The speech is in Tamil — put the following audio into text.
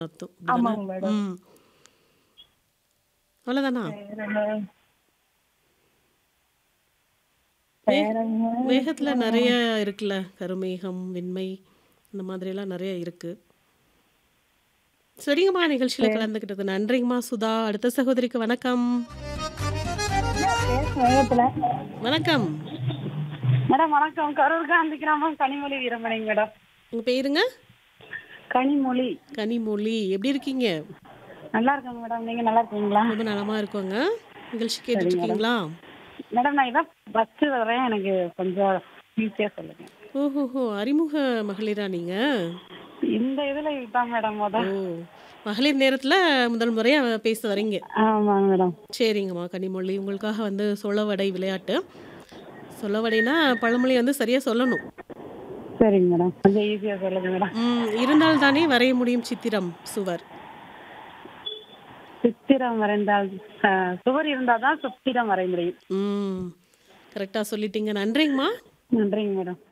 அர்த்தம். அப்படிதானே? ஆமாங்க மேடம். ம். அவ்வளோதானா? வேற என்ன? மே வேற என்ன? மேகத்துல நெறைய இருக்குல்ல. கருமேகம், வெண்மை இந்த மாதிரியெல்லாம் நெறைய இருக்கு. சரிங்கம்மா நிகழ்ச்சியில சரி. கலந்துக்கிட்டதுக்கு நன்றிங்கம்மா சுதா. அடுத்த சகோதரிக்கு வணக்கம். வேகத்துல. வணக்கம். மேடம் வணக்கம் கரூர் காந்தி கிராமம் கனிமொழி வீரமணிங்க மேடம் உங்க பேருங்க? கனிமொழி கனிமொழி. எப்படி இருக்கீங்க? நல்லா இருக்கேங்க மேடம் நீங்க நல்லா இருக்கீங்களா ரொம்ப நலமா இருக்கோங்க. நிகழ்ச்சி சரிங்க கேட்டுட்டு மேடம் இருக்கீங்களா? மேடம் நான் இதான் ஃபர்ஸ்ட் வரேன் எனக்கு கொஞ்சம் ஈஸியா சொல்லுங்க ஓஹோஹோ! அறிமுக மகளிரா நீங்க? இந்த இதுல இதுதான் மேடம் ஓ! முத மகளிர் நேரத்துல முதல் முறையா பேச வரீங்க. ஆமாங்க மேடம் சரிங்கம்மா கனிமொழி. உங்களுக்காக வந்து சொலவடை விளையாட்டு. சொலவடைனா பழமொழி வந்து சரியா சொல்லணும். சரிங்க மேடம் கொஞ்சம் ஈஸியா சொல்லுங்க மேடம் ம். இருந்தால் தானே வரைய முடியும் சித்திரம், சுவர். சித்திரம் வரைந்தால் அஹ், சுவர் இருந்தாதான் சித்திரம் வரைய முடியும் ம். கரெக்ட்டா சொல்லிட்டீங்க. நன்றிங்கம்மா. நன்றிங்க மேடம்